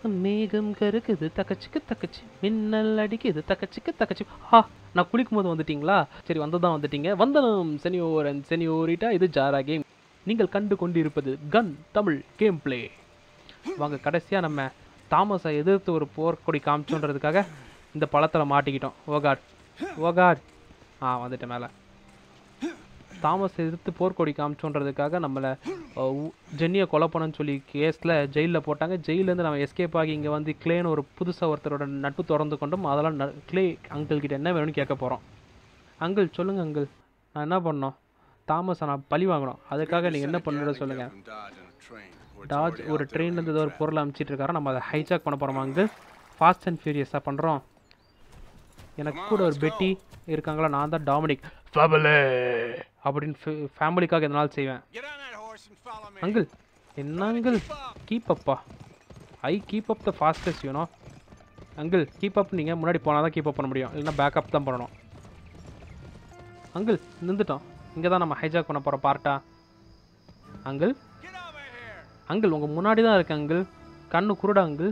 மேகம் கருக்குது தக்கச்சிக்கு தக்கச்சி மின்னல் அடிக்குது தக்கச்சிக்கு தக்கச்சி ஆ நான் குளிக்கும் போது வந்துட்டீங்களா சரி வந்ததான் வந்துட்டீங்க வந்தனம் செனியோர் அண்ட் செனியோரிட்டா இது ஜாரா கேம் நீங்கள் கண்டு கொண்டிருப்பது கன் தமிழ் கேம் பிளே வாங்க கடைசியாக நம்ம தாமஸை எதிர்த்து ஒரு போர்க்கொடி காமிச்சோன்றதுக்காக இந்த பழத்தில் மாட்டிக்கிட்டோம் ஓகாட் ஓகாட் ஆ வந்துட்டேன் மேலே தாமஸ் எதிர்த்து போர்க்கொடி காமிச்சோன்றதுக்காக நம்மளை அஹ், உ- ஜென்னியை கொலை பண்ணன்னு சொல்லி கேஸில் ஜெயிலில் போட்டாங்க ஜெயிலேருந்து நம்ம எஸ்கேப் ஆகி இங்கே வந்து கிளேன்னு ஒரு புதுசாக ஒருத்தரோட நட்பு திறந்து கொண்டும் அதெல்லாம் ந- கிளே அங்கிள் கிட்ட என்ன வேணும்னு கேட்க போகிறோம் அங்கிள் சொல்லுங்க அங்கிள் நான் என்ன பண்ணோம் தாமஸை நான் பழி வாங்கணும் அதுக்காக நீங்கள் என்ன பண்ணுறது சொல்லுங்கள் டாஜ் ஒரு ட்ரெயின்லேருந்து ஏதோ ஒரு பொருளை அனுப்பிச்சிட்டு இருக்காரு நம்ம அதை ஹைஜாக் பண்ண போகிறோமா அங்கிள் ஃபாஸ்ட் அண்ட் ஃபியூரியஸாக பண்ணுறோம் எனக்கு கூட ஒரு பெட்டி இருக்காங்களா நான் தான் டாமினிக் ஃபபலே அப்படின்னு ஃபேமிலிக்காக எதனால் செய்வேன் அங்கிள் என்ன அங்கிள் கீப் அப்பா I keep up the fastest you know uncle keep up நீங்கள் முன்னாடி போனால் தான் கீப் அப் பண்ண முடியும் இல்லைன்னா பேக்கப் தான் பண்ணணும் அங்கிள் நின்றுட்டோம் இங்கே தான் நம்ம ஹைஜாக் பண்ண போகிற பார்ட்டா அங்கிள் அங்கிள் உங்கள் முன்னாடி தான் இருக்கு அங்கிள் கண்ணு குருடா அங்கிள்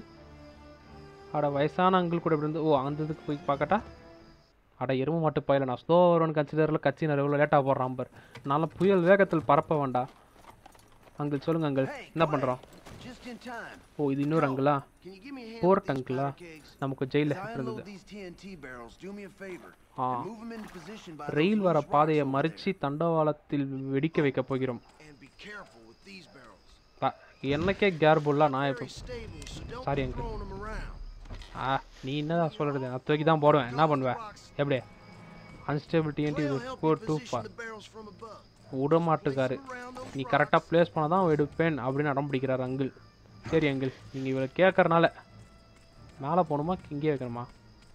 அட வயசான அங்கிள் கூட இப்படி இருந்து ஓ அந்த இதுக்கு போய் பார்க்கட்டா அட எரும மாட்டு பயில நான் ஸ்லோவன் கன்சிடரில் கட்சி நிறைய எவ்வளோ லேட்டாக போடுறான் பார் நல்ல புயல் வேகத்தில் பரப்ப வேண்டாம் அங்கிள் சொல்லுங்க அங்கிள் என்ன பண்ணுறோம் Just in time. ஓ இது இன்னொரு அங்கிளா Can you give me a hand போர்ட் with these அங்கிளா powder kegs? நமக்கு ஜெயிலில் As I இருந்தது unload these TNT barrels, do me a favor. Ah and move 'em into position by those ரயில் வர loose rocks பாதையை over மறித்து தண்டவாளத்தில் வெடிக்க வைக்க போகிறோம் there. And be careful with these barrels. ப- எனக்கே கேர்புல்லா நான் இப்போ Very stable, so don't Sorry, be uncle. throwing them around. ஆ நீ என்னதான் சொல்கிறது நான் தூக்கி தான் போடுவேன் என்ன பண்ணுவேன் எப்படி unstable TNT We'll help go you to position for the barrels from above. விட மாட்டுக்காரு நீ கரெக்டாக ப்ளேஸ் பண்ணால் தான் எடுப்பேன் அப்படின்னு அடம் பிடிக்கிறார் அங்கிள் சரி அங்கிள் நீங்கள் இவளை கேட்கறனால மேலே போகணுமா இங்கே வைக்கணுமா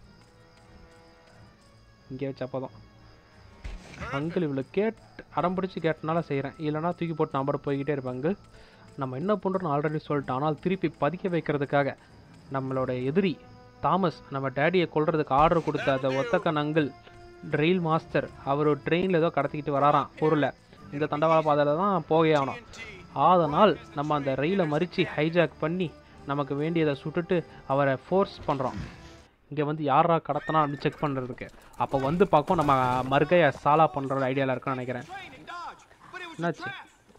இங்கே வச்சப்போ தான் அங்கிள் இவ்வளோ கேட் அடம் பிடிச்சி கேட்டனால செய்கிறேன் இல்லைனா தூக்கி போட்டு நான் பாட்டு போய்கிட்டே இருப்பேன் அங்கிள் நம்ம என்ன பண்ணுறோன்னு ஆல்ரெடி சொல்லிட்டோம் ஆனால் திருப்பி பதிக்க வைக்கிறதுக்காக நம்மளோட எதிரி தாமஸ் நம்ம டேடியை கொல்றதுக்கு ஆர்டர் கொடுத்த அந்த ஒத்தக்கன் அங்கிள் ரயில் மாஸ்டர் அவர் ஒரு ட்ரெயினில் ஏதோ கடத்திக்கிட்டு வராராம் பொருளை இந்த தண்டவாள பாதையில் தான் போகே ஆகணும் அதனால் நம்ம அந்த ரயிலை மறித்து ஹைஜாக் பண்ணி நமக்கு வேண்டியதை சுட்டுட்டு அவரை ஃபோர்ஸ் பண்ணுறோம் இங்கே வந்து யாரா கடத்தினா அப்படின்னு செக் பண்ணுறதுக்கு அப்போ வந்து பார்ப்போம் நம்ம மறுகையை சாலா பண்ணுற ஐடியாவில் இருக்குன்னு நினைக்கிறேன் என்னாச்சு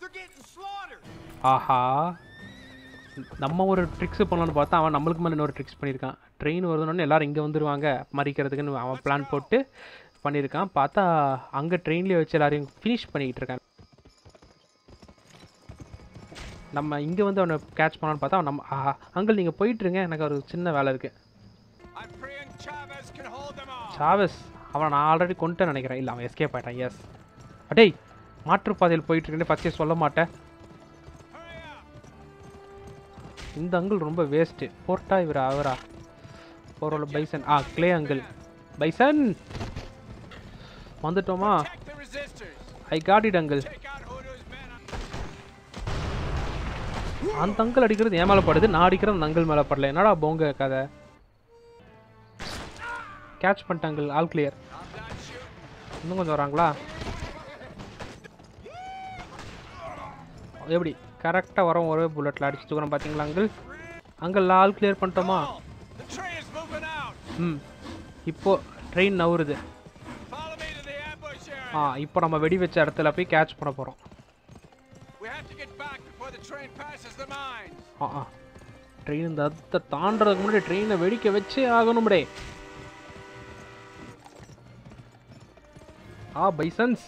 ஆஹா நம்ம ஒரு ட்ரிக்ஸ் பண்ணலான்னு பார்த்தா அவன் நம்மளுக்கு மேலே இன்னொரு ட்ரிக்ஸ் பண்ணியிருக்கான் ட்ரெயின் வருதுன்னு எல்லாரும் இங்கே வந்துருவாங்க மறிக்கிறதுக்குன்னு அவன் பிளான் போட்டு பண்ணியிருக்கான் பார்த்தா அங்கே ட்ரெயின்லேயே வச்சு எல்லாரையும் ஃபினிஷ் பண்ணிக்கிட்டு இருக்கான் நம்ம இங்கே வந்து அவனை கேட்ச் பண்ணலான்னு பார்த்தா அவன் நம்ம ஆஹா அங்கிள் நீங்கள் போயிட்டுருங்க எனக்கு ஒரு சின்ன வேலை இருக்குது சாவஸ் அவனை நான் ஆல்ரெடி கொண்டுட்டேன் நினைக்கிறேன் இல்லை அவன் எஸ்கேப் ஆயிட்டான் எஸ் அடேய் மாற்றுப்பாதையில் போயிட்டு இருக்கேன்னு ஃபஸ்ட்டே சொல்ல மாட்டேன் இந்த அங்கிள் ரொம்ப வேஸ்ட்டு போர்ட்டா இவரா அவரா போரோல பைசன் ஆ க்ளே அங்கிள் பைசன் வந்துட்டோமா ஐ காட் இட் அங்கிள் அந்த அங்கிள் அடிக்கிறது என் மேலே படுது நான் அடிக்கிறது அந்த அங்கிள் மேலே படல என்னடா போங்க கதை கேட்ச் பண்ணிட்டேன் அங்கிள் ஆல் கிளியர் இன்னும் கொஞ்சம் வராங்களா எப்படி கரெக்டாக வரோம் ஒரே புல்லட்டில் அடிச்சு தூக்குறோம் பார்த்தீங்களா அங்கிள் அங்கிள் ஆல் கிளியர் பண்ணிட்டோமா ம் இப்போ ட்ரெயின் நவுறுது ஆ இப்போ நம்ம வெடி வச்ச இடத்துல போய் கேட்ச் பண்ண போகிறோம் ஆ ஆ ட்ரெயின் இந்த அத்தை தாண்டறதுக்கு முன்னாடி ட்ரெயினை வெடிக்க வச்சே ஆகணும்டே ஆ பைசன்ஸ்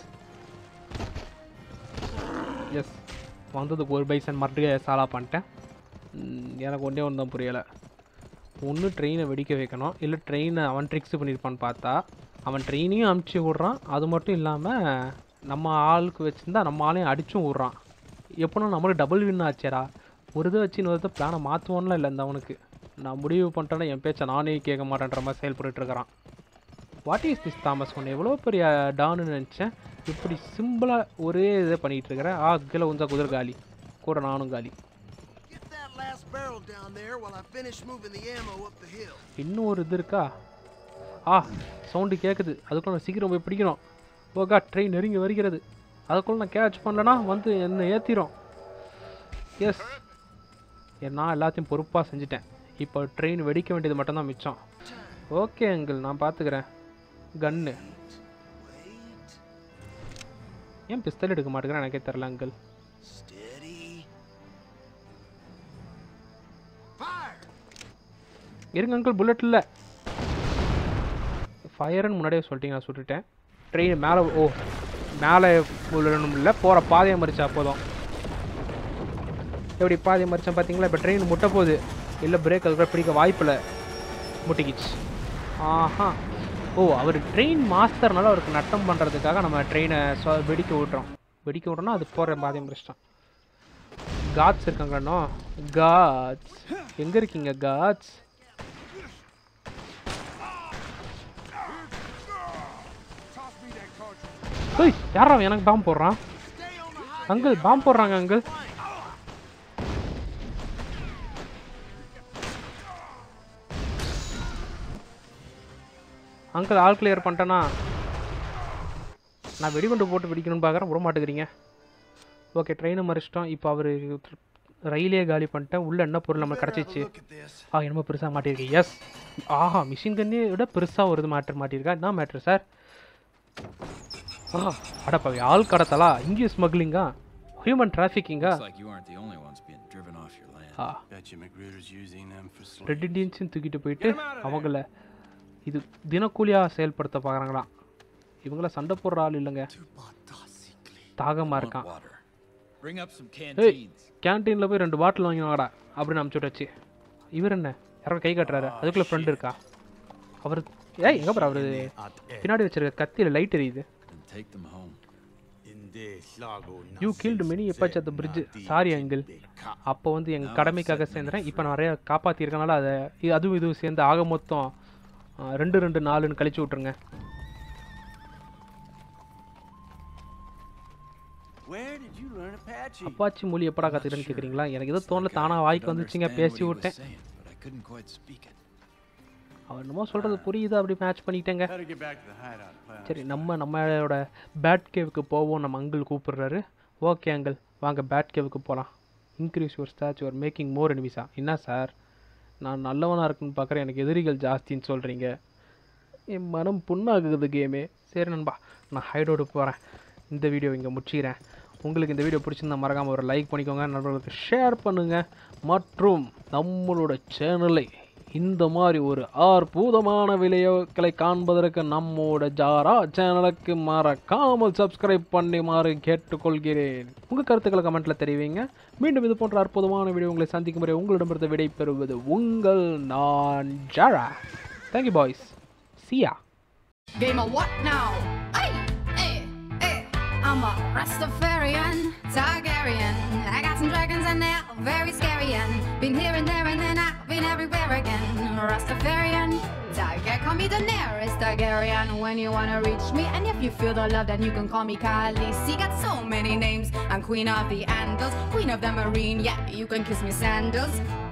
எஸ் வந்ததுக்கு ஒரு பைசன் மறுபடியும் சாலா பண்ணிட்டேன் ம், எனக்கு ஒன்றே ஒன்று தான் புரியலை ஒன்று ட்ரெயினை வெடிக்க வைக்கணும் இல்லை ட்ரெயினை அவன் ட்ரிக்ஸ் பண்ணியிருப்பான்னு பார்த்தா அவன் ட்ரெயினையும் அமுச்சு விட்றான் அது மட்டும் இல்லாமல் நம்ம ஆளுக்கு வச்சுருந்தா நம்ம ஆளையும் அடிச்சும் விட்றான் எப்படின்னா நம்மளுக்கு டபுள் வின் ஆச்சேடா ஒரு இதை வச்சு இன்னொரு இதை பிளானை மாற்றுவோன்ல இல்லை இந்த அவனுக்கு நான் முடிவு பண்ணிட்டேன்னா என் பேச்சை நானே கேட்க மாட்டேன்ற மாதிரி செயல்பட்டு இருக்கிறான் வாட் இஸ் திஸ் தாமஸ் ஒன்று எவ்வளோ பெரிய டான்னு நினச்சேன் இப்படி சிம்பிளாக ஒரே இதை பண்ணிகிட்டு இருக்கிறேன் ஆ கீழே உஞ்சா குதிர் காலி கூட நானும் காலி Get that last barrel down there while I finish moving the ammo up the hill. இன்னும் ஒரு இது இருக்கா ஆ சவுண்டு கேட்குது அதுக்குள்ள நான் சீக்கிரம் போய் பிடிக்கணும் ஓகா ட்ரெயின் நெருங்கி வருகிறது அதுக்குள்ள நான் கேட்ச் பண்ணலனா வந்து என்னை ஏற்றிடும் எஸ் நான் எல்லாத்தையும் பொறுப்பாக செஞ்சுட்டேன் இப்போ ட்ரெயின் வெடிக்க வேண்டியது மட்டும்தான் மிச்சம் ஓகே அங்கிள் நான் பார்த்துக்கிறேன் கன்னு Wait. ஏன் பிஸ்தல் எடுக்க மாட்டேங்கிறேன் எனக்கே தெரில அங்கிள் Steady. Fire! இருங்க அங்கிள் புல்லட் இல்லை ஃபயர்னு முன்னாடியே சொல்லிட்டீங்க நான் சுட்டுட்டேன் ட்ரெயின் மேலே ஓ மேலே விழணும் இல்லை போகிற பாதையை மறிச்சா போதும் எப்படி பாதையை மறிச்சேன் பார்த்தீங்களா இப்போ ட்ரெயின் முட்ட போகுது இல்லை பிரேக் அதுக்குள்ள பிடிக்க வாய்ப்பில்லை முட்டிக்கிச்சு ஆஹா ஓ அவர் ட்ரெயின் மாஸ்டர்னால அவருக்கு நட்டம் பண்ணுறதுக்காக நம்ம ட்ரெயினை வெடிக்க விட்றோம் வெடிக்க விட்றோம்னா அது போகிற பாதையை மறிச்சிட்டோம் காட்ஸ் இருக்காங்க இன்னும் காட்ஸ் எங்கே இருக்கீங்க காட்ஸ் ஏய் யாரா அவன் எனக்கு பாம்பு போடுறான் Stay on the high uncle பாம்பு போடுறாங்க அங்கிள் அங்கிள் ஆள் கிளியர் பண்ணிட்டேனா நான் வெடிகுண்டு போட்டு வெடிக்கணும்னு பார்க்குறேன் விட மாட்டேங்கிறீங்க ஓகே ட்ரெயினை மறிச்சிட்டோம் இப்போ அவர் ரயிலே காலி பண்ணிட்டேன் உள்ள என்ன பொருள் நம்மளுக்கு கிடச்சிச்சு Look at this. ஆ என்னமோ பெருசாக மாட்டியிருக்கு எஸ் ஆஹா மிஷின் கன்னே விட பெருசாக ஒரு இது மேட்ரு மாட்டியிருக்கா என்ன மேட்ரு சார் ஆ அடப்பாவி ஆள் கடத்தலா இங்கேயும் ஸ்மக்லிங்கா ஹியூமன் டிராஃபிக்கிங்கா Looks like you aren't the only ones being driven off your land. ஆ Bet you Magruder's using them for sleep. Red இண்டியன்ஸும் தூக்கிட்டு போயிட்டு அவங்கள இது தினக்கூலியாக செயல்படுத்த பார்க்குறாங்களாம் இவங்கள சண்டை போடுற ஆள் இல்லைங்க தாகமாக Want இருக்கான் water. Bring up some ஏய் canteens. கேன்டீனில் போய் ரெண்டு பாட்டில் வாங்கி வாங்கடா அப்படின்னு அமுச்சு விட்டாச்சு இவர் என்ன யாரோ கை காட்டுறாரு அதுக்குள்ளே ஃப்ரெண்ட் இருக்கா அவர் ஏய் எங்கே போகிற அவரு பின்னாடி வச்சிருக்க கத்தியில் லைட் எரியுது And take them home. You killed many Apache அந்த பிரிட்ஜ் சாரி அங்கிள் அப்போ வந்து எங்கள் கடமைக்காக சேர்ந்துறேன் இப்போ நான் நிறைய காப்பாற்றிருக்கனால அதை இ- அதுவும் இதுவும் சேர்ந்து ஆக மொத்தம் ஆ, ரெண்டு ரெண்டு நாலுன்னு கழிச்சு விட்ருங்க Where did you learn Apache? Apache மொழி எப்படா கற்றுக்கிறேன்னு கேட்குறீங்களா எனக்கு எதோ தோணல தானாக வாய்க்கு வந்துச்சுங்க பேசி விட்டேன் Saying, but I couldn't quite speak it. அவர் என்னமோ சொல்கிறது புரியுது அப்படி மேட்ச் பண்ணிட்டேங்க Better get back to the hideout. Cloud. சரி நம்ம நம்மளோட பேட் கேவுக்கு போவோம் நம்ம அங்கிள் கூப்பிடுறாரு ஓகே அங்கிள் வாங்க பேட் கேவுக்கு போகலாம் increase your stash your making more எனிமிஸா என்ன சார் நான் நல்லவனாக இருக்குன்னு பார்க்குறேன் எனக்கு எதிரிகள் ஜாஸ்தின்னு சொல்கிறீங்க என் மனம் புண்ணாகுது கேமே சரி நண்பா நான் ஹைடோடு போகிறேன் இந்த வீடியோ இங்கே முடிச்சிக்கிறேன் உங்களுக்கு இந்த வீடியோ பிடிச்சிருந்தா மறக்காமல் ஒரு லைக் பண்ணிக்கோங்க நண்பர்களுக்கு ஷேர் பண்ணுங்கள் மற்றும் நம்மளோட சேனலை இந்த மாதிரி ஒரு அற்புதமான விளைவுகளை காண்பதற்கு நம்மோட ஜாரா சேனலுக்கு மறக்காமல் சப்ஸ்கிரைப் பண்ணுமாறு கேட்டுக்கொள்கிறேன் உங்கள் கருத்துக்களை கமெண்ட்டில் தெரிவிங்க மீண்டும் இது போன்ற அற்புதமான வீடியோ உங்களை சந்திக்கும் வரை உங்களிடமிருந்து விடை பெறுவது உங்கள் நான் Zara thank you boys see ya Game of what now? Hey, hey, hey. I'm a Rastafarian, Targaryen. I got some dragons and they're very scary. And been here and there and then I've been everywhere again. Rastafarian, Tiger, call me Daenerys Targaryen when you wanna reach me. And if you feel the love, then you can call me Khaleesi. Got so many names. I'm Queen of the Andals, Queen of the Marine. Yeah, you can kiss me sandals.